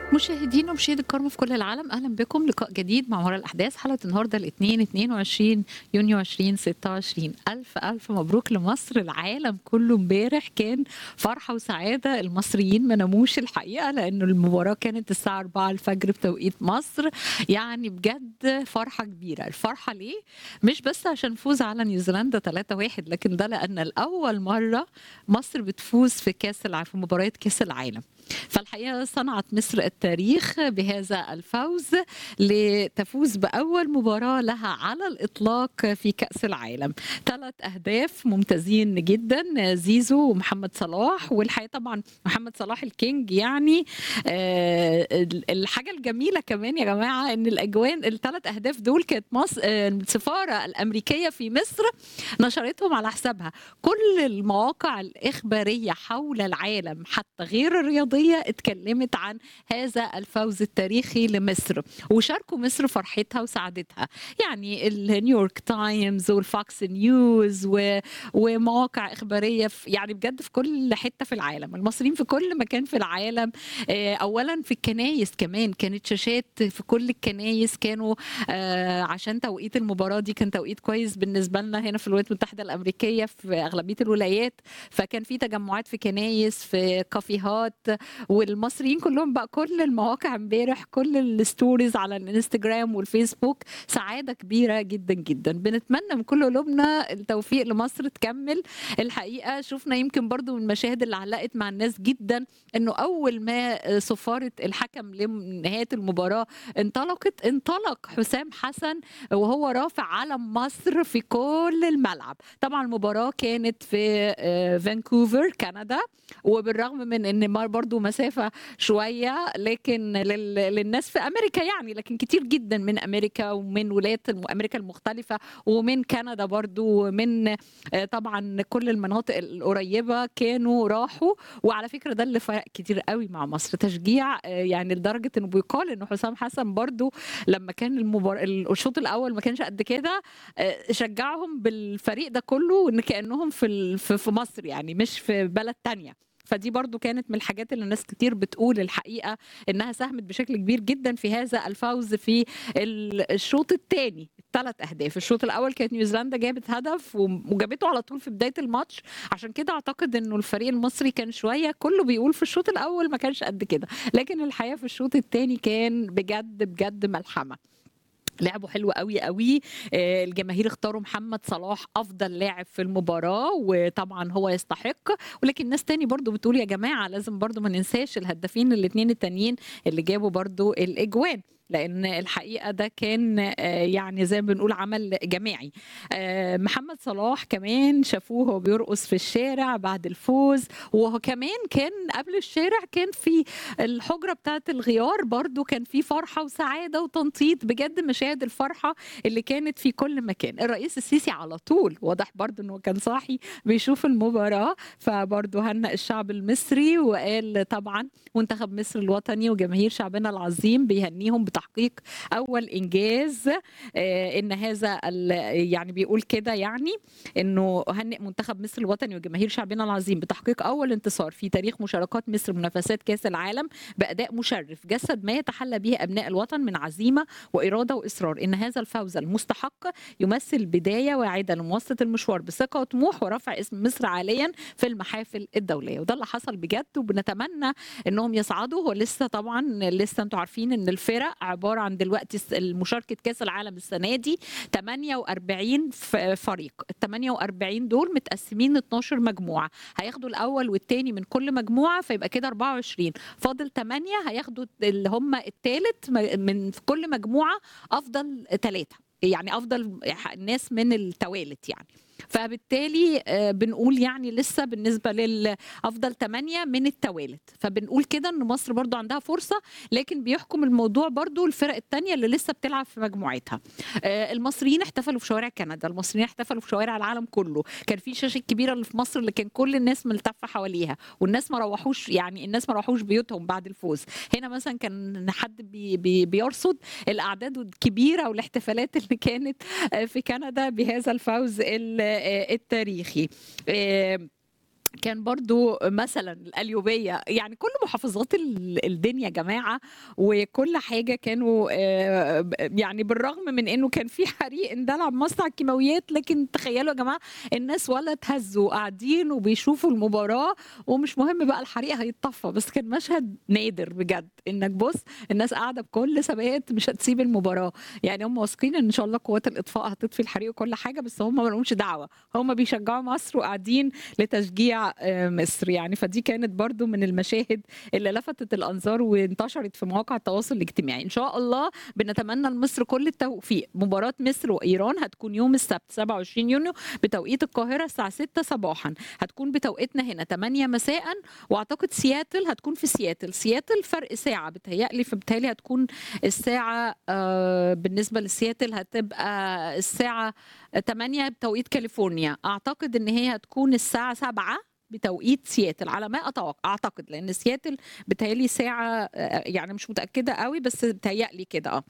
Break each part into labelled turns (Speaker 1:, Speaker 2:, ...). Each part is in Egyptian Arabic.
Speaker 1: مشاهدينا ومشاهدي الكرام في كل العالم اهلا بكم لقاء جديد مع وراء الاحداث حلقه النهارده الاثنين 22 يونيو 2026 الف الف مبروك لمصر العالم كله امبارح كان فرحه وسعاده المصريين ما ناموش الحقيقه لانه المباراه كانت الساعه 4 الفجر بتوقيت مصر يعني بجد فرحه كبيره الفرحه ليه مش بس عشان فوز على نيوزيلندا 3-1 لكن ده لان لاول مره مصر بتفوز في كاس العالم في مباريات كاس العالم فالحقيقه صنعت مصر التاريخ بهذا الفوز لتفوز باول مباراه لها على الاطلاق في كاس العالم ثلاث اهداف ممتازين جدا زيزو ومحمد صلاح والحقيقه طبعا محمد صلاح الكينج يعني آه الحاجه الجميله كمان يا جماعه ان الاجوان الثلاث اهداف دول كانت مصر آه السفاره الامريكيه في مصر نشرتهم على حسابها كل المواقع الاخباريه حول العالم حتى غير الرياضيه اتكلمت عن هذا الفوز التاريخي لمصر وشاركوا مصر فرحتها وسعادتها يعني النيويورك تايمز والفاكس نيوز و... ومواقع اخباريه في يعني بجد في كل حته في العالم المصريين في كل مكان في العالم اولا في الكنايس كمان كانت شاشات في كل الكنايس كانوا عشان توقيت المباراه دي كان توقيت كويس بالنسبه لنا هنا في الولايات المتحده الامريكيه في اغلبيه الولايات فكان في تجمعات في كنايس في كافيهات والمصريين كلهم بقى كل المواقع امبارح كل الستوريز على الانستجرام والفيسبوك سعاده كبيره جدا جدا بنتمنى من كل قلوبنا التوفيق لمصر تكمل الحقيقه شفنا يمكن برضو من المشاهد اللي علقت مع الناس جدا انه اول ما صفاره الحكم لنهايه المباراه انطلقت انطلق حسام حسن وهو رافع علم مصر في كل الملعب طبعا المباراه كانت في فانكوفر كندا وبالرغم من ان برضو مسافه شويه لكن للناس في امريكا يعني لكن كتير جدا من امريكا ومن ولايات امريكا المختلفه ومن كندا برضو ومن طبعا كل المناطق القريبه كانوا راحوا وعلى فكره ده اللي فرق كتير قوي مع مصر تشجيع يعني لدرجه انه بيقال انه حسام حسن برضو لما كان المبار... الشوط الاول ما كانش قد كده شجعهم بالفريق ده كله ان كانهم في في مصر يعني مش في بلد تانية فدي برضو كانت من الحاجات اللي الناس كتير بتقول الحقيقه انها ساهمت بشكل كبير جدا في هذا الفوز في الشوط الثاني ثلاث اهداف الشوط الاول كانت نيوزيلندا جابت هدف وجابته على طول في بدايه الماتش عشان كده اعتقد انه الفريق المصري كان شويه كله بيقول في الشوط الاول ما كانش قد كده لكن الحقيقه في الشوط الثاني كان بجد بجد ملحمه لعبوا حلو قوي قوي الجماهير اختاروا محمد صلاح افضل لاعب في المباراه وطبعا هو يستحق ولكن ناس تاني برضو بتقول يا جماعه لازم برضو ما ننساش الهدافين الاثنين التانيين اللي جابوا برضو الاجوان لان الحقيقه ده كان يعني زي ما بنقول عمل جماعي محمد صلاح كمان شافوه وهو بيرقص في الشارع بعد الفوز وهو كمان كان قبل الشارع كان في الحجره بتاعه الغيار برضو كان في فرحه وسعاده وتنطيط بجد مشاهد الفرحه اللي كانت في كل مكان الرئيس السيسي على طول واضح برضو انه كان صاحي بيشوف المباراه فبرضو هنأ الشعب المصري وقال طبعا منتخب مصر الوطني وجماهير شعبنا العظيم بيهنيهم تحقيق اول انجاز ان هذا يعني بيقول كده يعني انه هنئ منتخب مصر الوطني وجماهير شعبنا العظيم بتحقيق اول انتصار في تاريخ مشاركات مصر منافسات كاس العالم باداء مشرف جسد ما يتحلى به ابناء الوطن من عزيمه واراده واصرار ان هذا الفوز المستحق يمثل بدايه واعده لمواصله المشوار بثقه وطموح ورفع اسم مصر عاليا في المحافل الدوليه وده اللي حصل بجد وبنتمنى انهم يصعدوا ولسه طبعا لسه انتوا عارفين ان الفرق عباره عن دلوقتي مشاركه كاس العالم السنه دي 48 فريق ال 48 دول متقسمين 12 مجموعه هياخدوا الاول والثاني من كل مجموعه فيبقى كده 24 فاضل 8 هياخدوا اللي هم الثالث من كل مجموعه افضل ثلاثه يعني افضل ناس من التوالت يعني فبالتالي بنقول يعني لسه بالنسبه للافضل ثمانيه من التوالت فبنقول كده ان مصر برضو عندها فرصه لكن بيحكم الموضوع برضو الفرق الثانيه اللي لسه بتلعب في مجموعتها المصريين احتفلوا في شوارع كندا المصريين احتفلوا في شوارع العالم كله كان في شاشه كبيره اللي في مصر اللي كان كل الناس ملتفه حواليها والناس ما روحوش يعني الناس ما روحوش بيوتهم بعد الفوز هنا مثلا كان حد بي بي بيرصد الاعداد الكبيره والاحتفالات اللي كانت في كندا بهذا الفوز التاريخي كان برضو مثلا القليوبية يعني كل محافظات ال- الدنيا يا جماعة وكل حاجة كانوا آه، ب- يعني بالرغم من انه كان في حريق اندلع بمصنع الكيماويات لكن تخيلوا يا جماعة الناس ولا اتهزوا قاعدين وبيشوفوا المباراة ومش مهم بقى الحريق هيتطفى بس كان مشهد نادر بجد انك بص الناس قاعدة بكل ثبات مش هتسيب المباراة يعني هم واثقين ان شاء الله قوات الاطفاء هتطفي الحريق وكل حاجة بس هم ما لهمش دعوة هم بيشجعوا مصر وقاعدين لتشجيع آه، مصر يعني فدي كانت برضو من المشاهد اللي لفتت الانظار وانتشرت في مواقع التواصل الاجتماعي ان شاء الله بنتمنى لمصر كل التوفيق مباراة مصر وايران هتكون يوم السبت 27 يونيو بتوقيت القاهرة الساعة 6 صباحا هتكون بتوقيتنا هنا 8 مساء واعتقد سياتل هتكون في سياتل سياتل فرق ساعة بتهيألي فبالتالي هتكون الساعة آه، بالنسبة لسياتل هتبقى الساعة 8 بتوقيت كاليفورنيا اعتقد ان هي هتكون الساعه 7 بتوقيت سياتل على ما اتوقع اعتقد لان سياتل بتهيألي ساعه آه، يعني مش متاكده قوي بس بتهيألي كده اه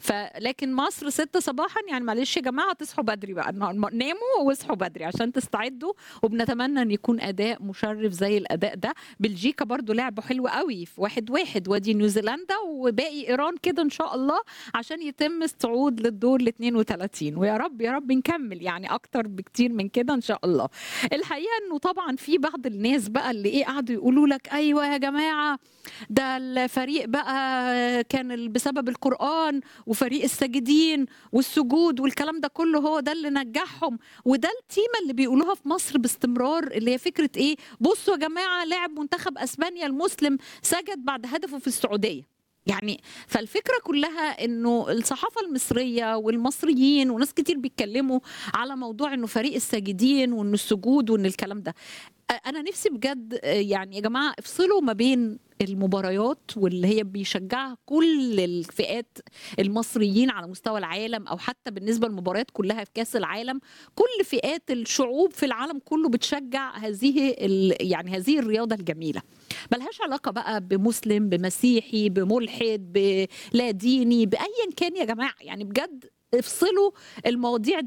Speaker 1: فلكن مصر 6 صباحا يعني معلش يا جماعه تصحوا بدري بقى النهار- ناموا واصحوا بدري عشان تستعدوا وبنتمنى ان يكون اداء مشرف زي الاداء ده بلجيكا برضو لعبوا حلو قوي في واحد واحد وادي نيوزيلندا وباقي ايران كده ان شاء الله عشان يتم الصعود للدور ال 32 ويا رب يا رب نكمل يعني اكتر بكتير من كده ان شاء الله الحقيقه انه طبعا في بعض الناس بقى اللي ايه قعدوا يقولوا لك ايوه يا جماعه ده الفريق بقى كان ال- بسبب القران وفريق الساجدين والسجود والكلام ده كله هو ده اللي نجحهم وده التيمه اللي بيقولوها في مصر باستمرار اللي هي فكره ايه بصوا يا جماعه لاعب منتخب اسبانيا المسلم سجد بعد هدفه في السعوديه يعني فالفكره كلها انه الصحافه المصريه والمصريين وناس كتير بيتكلموا على موضوع انه فريق الساجدين وانه السجود وان الكلام ده أ- انا نفسي بجد آه، يعني يا جماعه افصلوا ما بين المباريات واللي هي بيشجعها كل الفئات المصريين على مستوى العالم او حتى بالنسبه للمباريات كلها في كاس العالم كل فئات الشعوب في العالم كله بتشجع هذه ال- يعني هذه الرياضه الجميله ملهاش علاقه بقى بمسلم بمسيحي بملحد بلا ديني بايا كان يا جماعه يعني بجد افصلوا المواضيع دي